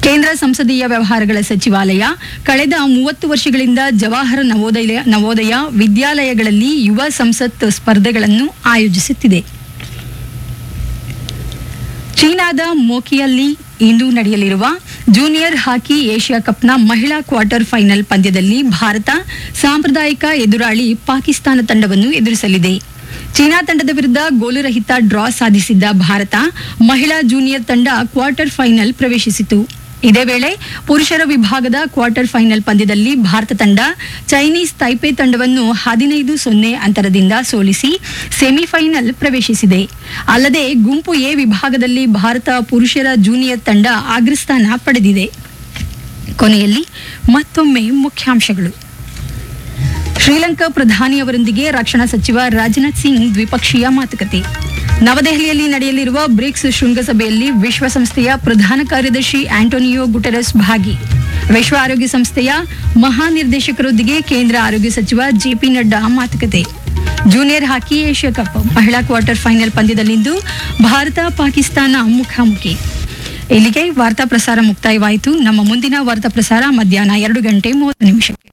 ಕೇಂದ್ರ ಸಂಸದೀಯ ವ್ಯವಹಾರಗಳ ಸಚಿವಾಲಯ ಕಳೆದ ಮೂವತ್ತು ವರ್ಷಗಳಿಂದ ಜವಾಹರ ನವೋದಯ ನವೋದಯ ವಿದ್ಯಾಲಯಗಳಲ್ಲಿ ಯುವ ಸಂಸತ್ ಸ್ಪರ್ಧೆಗಳನ್ನು ಆಯೋಜಿಸುತ್ತಿದೆ ಚೀನಾದ ಮೋಕಿಯಲ್ಲಿ ಇಂದು ನಡೆಯಲಿರುವ ಜೂನಿಯರ್ ಹಾಕಿ ಏಷ್ಯಾ ಕಪ್ನ ಮಹಿಳಾ ಕ್ವಾರ್ಟರ್ ಫೈನಲ್ ಪಂದ್ಯದಲ್ಲಿ ಭಾರತ ಸಾಂಪ್ರದಾಯಿಕ ಎದುರಾಳಿ ಪಾಕಿಸ್ತಾನ ತಂಡವನ್ನು ಎದುರಿಸಲಿದೆ ಚೀನಾ ತಂಡದ ವಿರುದ್ಧ ಗೋಲುರಹಿತ ಡ್ರಾ ಸಾಧಿಸಿದ್ದ ಭಾರತ ಮಹಿಳಾ ಜೂನಿಯರ್ ತಂಡ ಕ್ವಾರ್ಟರ್ ಫೈನಲ್ ಪ್ರವೇಶಿಸಿತು ಇದೇ ವೇಳೆ ಪುರುಷರ ವಿಭಾಗದ ಕ್ವಾರ್ಟರ್ ಫೈನಲ್ ಪಂದ್ಯದಲ್ಲಿ ಭಾರತ ತಂಡ ಚೈನೀಸ್ ತೈಪೆ ತಂಡವನ್ನು ಹದಿನೈದು ಸೊನ್ನೆ ಅಂತರದಿಂದ ಸೋಲಿಸಿ ಸೆಮಿಫೈನಲ್ ಪ್ರವೇಶಿಸಿದೆ ಅಲ್ಲದೆ ಗುಂಪು ಎ ವಿಭಾಗದಲ್ಲಿ ಭಾರತ ಪುರುಷರ ಜೂನಿಯರ್ ತಂಡ ಅಗ್ರಸ್ಥಾನ ಪಡೆದಿದೆ ಕೊನೆಯಲ್ಲಿ ಮತ್ತೊಮ್ಮೆ ಮುಖ್ಯಾಂಶಗಳು ಶ್ರೀಲಂಕಾ ಪ್ರಧಾನಿಯವರೊಂದಿಗೆ ರಕ್ಷಣಾ ಸಚಿವ ರಾಜನಾಥ್ ಸಿಂಗ್ ದ್ವಿಪಕ್ಷೀಯ ಮಾತುಕತೆ ನವದೆಹಲಿಯಲ್ಲಿ ನಡೆಯಲಿರುವ ಬ್ರಿಕ್ಸ್ ಶೃಂಗಸಭೆಯಲ್ಲಿ ವಿಶ್ವಸಂಸ್ಥೆಯ ಪ್ರಧಾನ ಕಾರ್ಯದರ್ಶಿ ಆಂಟೋನಿಯೋ ಗುಟೆರಸ್ ಭಾಗಿ ವಿಶ್ವ ಆರೋಗ್ಯ ಸಂಸ್ಥೆಯ ಮಹಾನಿರ್ದೇಶಕರೊಂದಿಗೆ ಕೇಂದ್ರ ಆರೋಗ್ಯ ಸಚಿವ ಜೆಪಿ ನಡ್ಡಾ ಮಾತುಕತೆ ಜೂನಿಯರ್ ಹಾಕಿ ಏಷ್ಯಾ ಕಪ್ ಮಹಿಳಾ ಕ್ವಾರ್ಟರ್ ಫೈನಲ್ ಪಂದ್ಯದಲ್ಲಿಂದು ಭಾರತ ಪಾಕಿಸ್ತಾನ ಮುಖಾಮುಖಿ ಇಲ್ಲಿಗೆ ವಾರ್ತಾ ಪ್ರಸಾರ ಮುಕ್ತಾಯವಾಯಿತು ನಮ್ಮ ಮುಂದಿನ ವಾರ್ತಾ ಪ್ರಸಾರ ಮಧ್ಯಾಹ್ನ ಎರಡು ಗಂಟೆ ಮೂವತ್ತು ನಿಮಿಷಕ್ಕೆ